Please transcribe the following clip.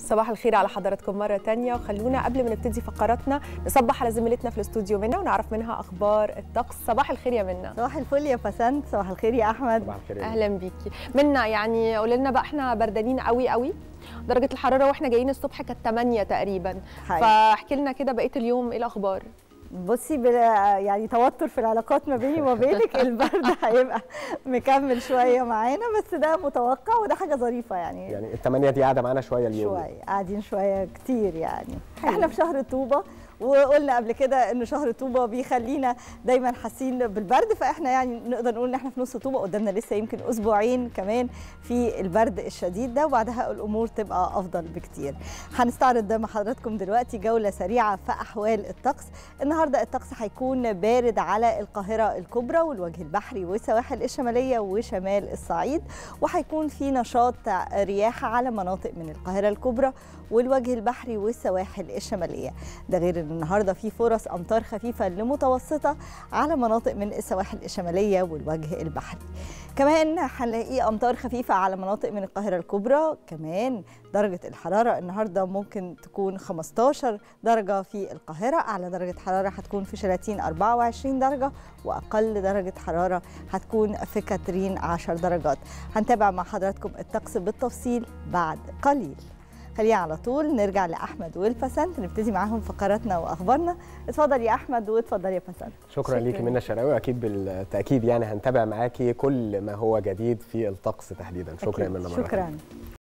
صباح الخير على حضراتكم مرة تانية وخلونا قبل ما نبتدي فقراتنا نصبح على زميلتنا في الاستوديو منى ونعرف منها أخبار الطقس صباح الخير يا منى صباح الفل يا بسنت صباح الخير يا احمد صباح الخير يا أهلا بيكي منى يعني قولي لنا بقى احنا بردانين قوي قوي درجة الحرارة واحنا جايين الصبح كانت 8 تقريبا حقيقي. فاحكي لنا كده بقية اليوم ايه الأخبار بصي بلا يعني توتر في العلاقات ما بيني وما بينك البرد هيبقى مكمل شويه معانا بس ده متوقع وده حاجه ظريفه يعني, يعني الثمانية دي قاعدة معانا شوية اليوم شويه قاعدين شويه كتير يعني احنا في شهر طوبه وقلنا قبل كده ان شهر طوبه بيخلينا دايما حاسين بالبرد فاحنا يعني نقدر نقول ان احنا في نص طوبه قدامنا لسه يمكن اسبوعين كمان في البرد الشديد ده وبعدها الامور تبقى افضل بكتير هنستعرض مع حضراتكم دلوقتي جوله سريعه في احوال الطقس النهارده الطقس هيكون بارد على القاهره الكبرى والوجه البحري والسواحل الشماليه وشمال الصعيد وهيكون في نشاط رياح على مناطق من القاهره الكبرى والوجه البحري والسواحل الشماليه ده غير ان النهارده في فرص امطار خفيفه لمتوسطه على مناطق من السواحل الشماليه والوجه البحري كمان هنلاقي امطار خفيفه على مناطق من القاهره الكبرى كمان درجه الحراره النهارده ممكن تكون 15 درجه في القاهره اعلى درجه حراره هتكون في شلاتين 24 درجه واقل درجه حراره هتكون في كاترين 10 درجات هنتابع مع حضراتكم الطقس بالتفصيل بعد قليل خلينا على طول نرجع لاحمد والبسنت نبتدي معاهم فقراتنا واخبارنا اتفضل يا احمد واتفضل يا بسنت شكرا شكراً. ليكي منى الشراوي واكيد بالتاكيد يعني هنتابع معاكي كل ما هو جديد في الطقس تحديدا شكرا يا أكيد. منى مرة تانية. شكرا